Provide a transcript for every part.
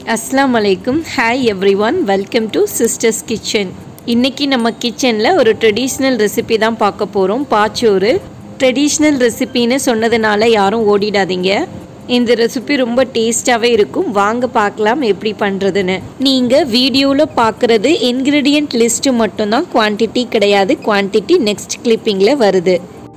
அஸ்லாம் வலைக்கும் hi everyone welcome to sisters kitchen இன்னைக்கு நம்ம கிச்சனில் ஒரு ட்ரெடிஷ்னல் ரெசிபி தான் பார்க்க போகிறோம் பாச்சோறு ட்ரெடிஷ்னல் ரெசிபின்னு சொன்னதுனால யாரும் ஓடிடாதீங்க இந்த ரெசிபி ரொம்ப டேஸ்ட்டாகவே இருக்கும் வாங்க பார்க்கலாம் எப்படி பண்ணுறதுன்னு நீங்கள் வீடியோவில் பார்க்குறது இன்க்ரீடியன்ட் லிஸ்ட்டு மட்டும்தான் குவான்டிட்டி கிடையாது குவான்டிட்டி நெக்ஸ்ட் கிளிப்பிங்கில் வருது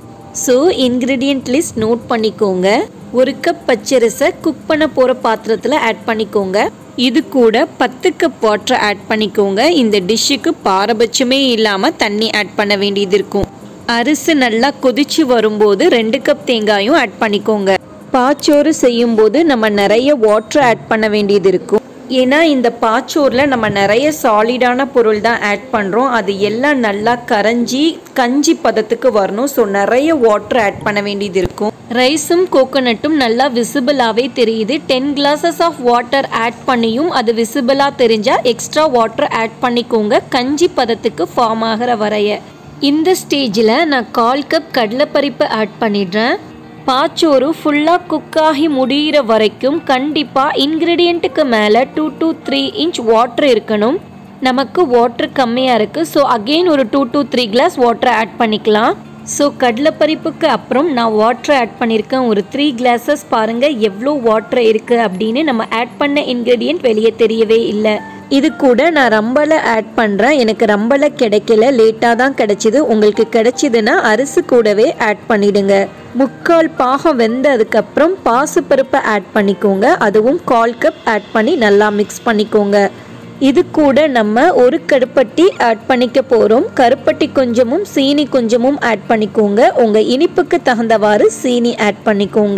ஸோ இன்க்ரீடியன்ட் லிஸ்ட் நோட் பண்ணிக்கோங்க ஒரு கப் பச்சரிசை குக் பண்ண போகிற பாத்திரத்தில் ஆட் பண்ணிக்கோங்க இது கூட பத்து கப் வாட்டர் ஆட் பண்ணிக்கோங்க இந்த டிஷ்ஷுக்கு பாரபட்சமே இல்லாமல் தண்ணி ஆட் பண்ண வேண்டியது இருக்கும் அரிசி நல்லா கொதிச்சு வரும்போது ரெண்டு கப் தேங்காயும் ஆட் பண்ணிக்கோங்க பாச்சோறு செய்யும்போது நம்ம நிறைய வாட்டர் ஆட் பண்ண வேண்டியது இருக்கும் ஏன்னா இந்த பாச்சோரில் நம்ம நிறைய சாலிடான பொருள் தான் ஆட் பண்ணுறோம் அது எல்லாம் நல்லா கரைஞ்சி கஞ்சி பதத்துக்கு வரணும் ஸோ நிறைய வாட்டர் ஆட் பண்ண வேண்டியது இருக்கும் ரைஸும் கோகோனட்டும் நல்லா விசிபிளாகவே தெரியுது ten glasses of water add பண்ணியும் அது விசிபிளாக தெரிஞ்சால் எக்ஸ்ட்ரா வாட்டர் ஆட் பண்ணிக்கோங்க கஞ்சி பதத்துக்கு ஃபார்ம் ஆகிற வரைய இந்த ஸ்டேஜில் நான் கால் கப் கடலைப்பருப்பு ஆட் பண்ணிடுறேன் பாச்சோறு ஃபுல்லாக குக் ஆகி முடிகிற வரைக்கும் கண்டிப்பாக இன்க்ரீடியண்ட்டுக்கு மேலே two to three inch water இருக்கணும் நமக்கு வாட்டர் கம்மியாக இருக்குது ஸோ அகெயின் ஒரு two to three glass water add பண்ணிக்கலாம் ஸோ கடலைப்பறிப்புக்கு அப்புறம் நான் வாட்டர் ஆட் பண்ணியிருக்கேன் ஒரு த்ரீ கிளாஸஸ் பாருங்கள் எவ்வளோ வாட்டர் இருக்குது அப்படின்னு நம்ம ஆட் பண்ண இன்க்ரீடியன்ட் வெளியே தெரியவே இல்லை இது கூட நான் ரம்பலை ஆட் பண்ணுறேன் எனக்கு ரம்பலை கிடைக்கல லேட்டாக தான் கிடைச்சிது உங்களுக்கு கிடைச்சிதுன்னா அரிசி கூடவே ஆட் பண்ணிடுங்க முக்கால் பாகம் வெந்ததுக்கப்புறம் பாசுப்பருப்பை ஆட் பண்ணிக்கோங்க அதுவும் கால் கப் ஆட் பண்ணி நல்லா மிக்ஸ் பண்ணிக்கோங்க இது கூட நம்ம ஒரு கருப்பட்டி ஆட் பண்ணிக்க போகிறோம் கருப்பட்டி கொஞ்சமும் சீனி கொஞ்சமும் ஆட் பண்ணிக்கோங்க உங்கள் இனிப்புக்கு தகுந்தவாறு சீனி ஆட் பண்ணிக்கோங்க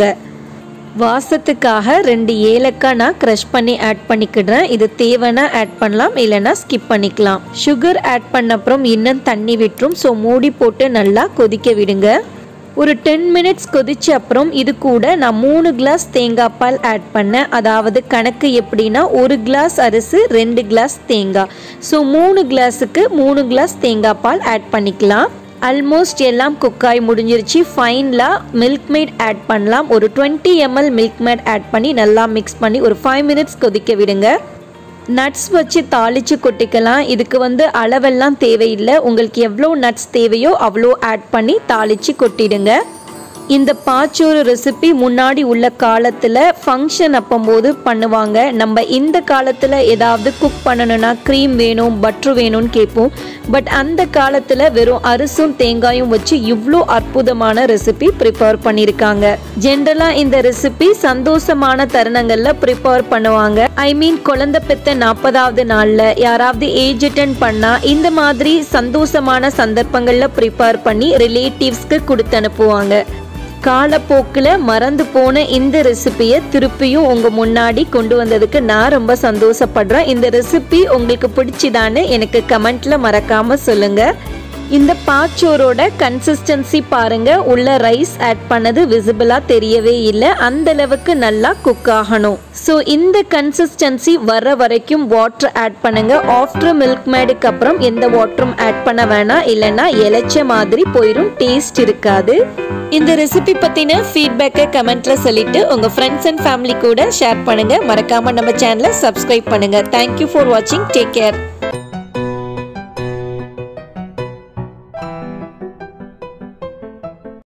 வாசத்துக்காக ரெண்டு ஏலக்காய் நான் க்ரஷ் பண்ணி ஆட் பண்ணிக்கிடுறேன் இது தேவைன்னா ஆட் பண்ணலாம் இல்லைன்னா ஸ்கிப் பண்ணிக்கலாம் சுகர் ஆட் பண்ண அப்புறம் இன்னும் தண்ணி விட்டுரும் ஸோ மூடி போட்டு நல்லா கொதிக்க விடுங்க ஒரு டென் மினிட்ஸ் கொதிச்ச அப்புறம் இது கூட நான் மூணு கிளாஸ் தேங்காய் பால் ஆட் பண்ணேன் அதாவது கணக்கு எப்படின்னா ஒரு கிளாஸ் அரிசி ரெண்டு கிளாஸ் தேங்காய் ஸோ மூணு கிளாஸுக்கு மூணு கிளாஸ் தேங்காய் பால் ஆட் பண்ணிக்கலாம் ஆல்மோஸ்ட் எல்லாம் குக்காய் முடிஞ்சிருச்சு ஃபைனலாக மில்க் மேட் ஆட் பண்ணலாம் ஒரு twenty ml Milkmaid add பண்ணி நல்லா மிக்ஸ் பண்ணி ஒரு ஃபைவ் மினிட்ஸ் கொதிக்க விடுங்க நட்ஸ் வச்சு தாளித்து கொட்டிக்கலாம் இதுக்கு வந்து அளவெல்லாம் தேவையில்லை உங்களுக்கு எவ்வளோ நட்ஸ் தேவையோ அவ்வளோ ஆட் பண்ணி தாளித்து கொட்டிடுங்க இந்த பாச்சோறு ரெசிபி முன்னாடி உள்ள காலத்தில் ஃபங்க்ஷன் அப்பம்போது பண்ணுவாங்க நம்ம இந்த காலத்தில் ஏதாவது குக் பண்ணணும்னா க்ரீம் வேணும் பட்ரு வேணும்னு கேட்போம் பட் அந்த காலத்தில் வெறும் அரிசும் தேங்காயும் வச்சு இவ்வளோ அற்புதமான ரெசிபி ப்ரிப்பேர் பண்ணியிருக்காங்க ஜென்ரலாக இந்த ரெசிபி சந்தோஷமான தருணங்களில் ப்ரிப்பேர் பண்ணுவாங்க ஐ மீன் குழந்தை பெத்த நாற்பதாவது நாளில் யாராவது ஏஜ் அட்டன் பண்ணால் இந்த மாதிரி சந்தோஷமான சந்தர்ப்பங்களில் ப்ரிப்பேர் பண்ணி ரிலேட்டிவ்ஸ்க்கு கொடுத்து அனுப்புவாங்க காலப்போக்கில் மறந்து போன இந்த ரெசிபியை திருப்பியும் உங்கள் முன்னாடி கொண்டு வந்ததுக்கு நான் ரொம்ப சந்தோஷப்படுறேன் இந்த ரெசிபி உங்களுக்கு பிடிச்சிதான்னு எனக்கு கமெண்ட்டில் மறக்காமல் சொல்லுங்கள் இந்த பாச்சோரோட கன்சிஸ்டன்சி பாருங்க உள்ள ரைஸ் ஆட் பண்ணது விசிபிளாக தெரியவே இல்லை அந்த அளவுக்கு நல்லா குக் ஆகணும் ஸோ இந்த கன்சிஸ்டன்சி வர வரைக்கும் வாட்டர் ஆட் பண்ணுங்க ஆஃப்டர் மில்க் மேடுக்கு அப்புறம் எந்த வாட்டரும் ஆட் பண்ண வேணாம் இல்லைன்னா இலைச்ச மாதிரி போயிடும் டேஸ்ட் இருக்காது இந்த ரெசிபி பற்றின ஃபீட்பேக்கை கமெண்ட்ல சொல்லிட்டு உங்கள் ஃப்ரெண்ட்ஸ் அண்ட் ஃபேமிலி கூட ஷேர் பண்ணுங்க மறக்காம நம்ம சேனலை சப்ஸ்கிரைப் பண்ணுங்க தேங்க்யூ ஃபார் வாட்சிங் டேக் கேர்